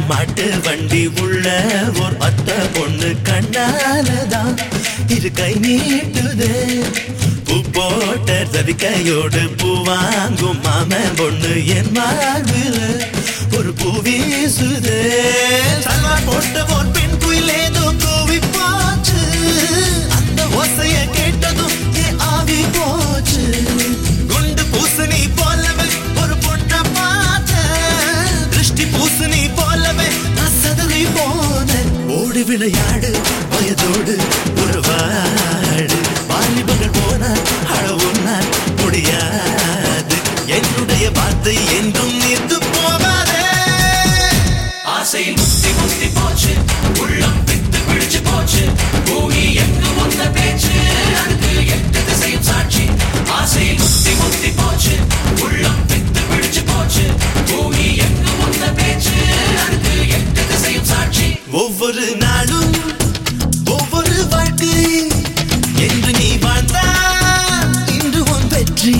மாட்டு வண்டி உள்ள ஒரு அத்த பொண்ணு கண்ணாலதான் இரு கை நீட்டுதே பூ போட்ட ரவிக்கையோடு பூ வாங்கும் மாமன் பொண்ணு என் வாழ்வில் ஒரு பூ வீசுதே சல்வார் போட்ட ஒரு பெண் குயில் ஏதோ கூவி போச்சு அந்த ஓசைய கேட்டதும் என் ஆவி போச்சு குண்டு பூசணி போலவே ஒரு பொண்ண பார்த்த திருஷ்டி பூசணி போலவே நான் சதறி போனேன் ஓடி விளையாடு வயதோடு ஒரு வாடு வாலிபர்கள் போனால் அழவுனால் முடியாது என்னுடைய வார்த்தை என்றும் நின்று போகாதே ஆசையில் முத்தி முத்தி போச்சு உள்ளம் வித்து பிடிச்சு போச்சு பூமி எங்கு வந்த பேச்சு அதுக்கு எட்டு திசையும் சாட்சி ஆசையில் முத்தி முத்தி போச்சு உள்ளம் வித்து பிடிச்சு போச்சு பூமி எங்கு வந்த பேச்சு அதுக்கு எட்டு திசையும் சாட்சி ஒவ்வொரு நாளும் ஒவ்வொரு வாழ்க்கை என்று நீ வாழ்ந்தால் இன்று உன் வெற்றி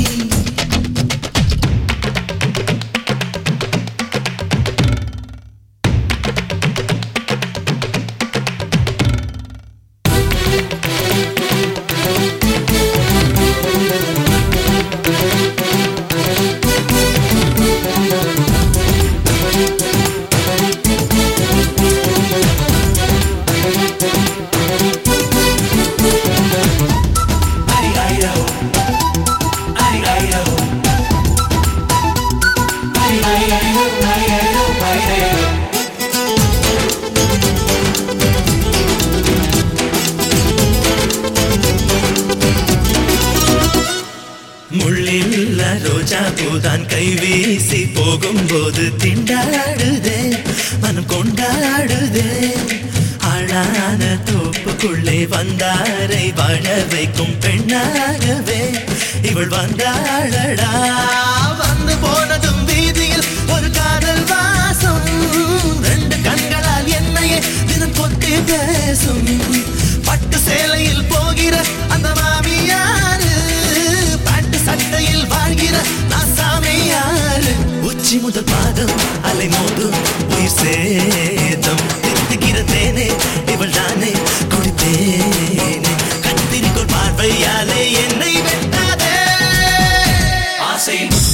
Ay, ay, oh. Ay, ay, oh. Ay, ay, ay, oh, ay, ay, oh, ay, ay, oh. முள்ளில்ல ரோஜா பூதான் கை வீசி போகும்போது திண்டாடுதே மனம் கொண்டாடுதே ஆளான தோப்புக்குள்ளே வந்தாரை வாழ வைக்கும் பெண்ணாகவே இவள் வந்தாளடா வந்து போனதும் வீதியில் ஒரு காதல் வாசம் ரெண்டு கண்களால் என்னையே தினம் கொத்தி பேசும் பட்டு சேலையில் போகிற அந்த மாமியாரு பாட்டு சட்டையில் வாழ்கிற நான் சாமியாரு உச்சி முதல் பாதம் அலை மோதும் உயிர் சேதம் தித்துகிற தேனே இவள் தானே குடித்தேனே கத்திரிக்கோள் பார்வையாலே என்னை வெட்டாதே ஆசையில் முத்தி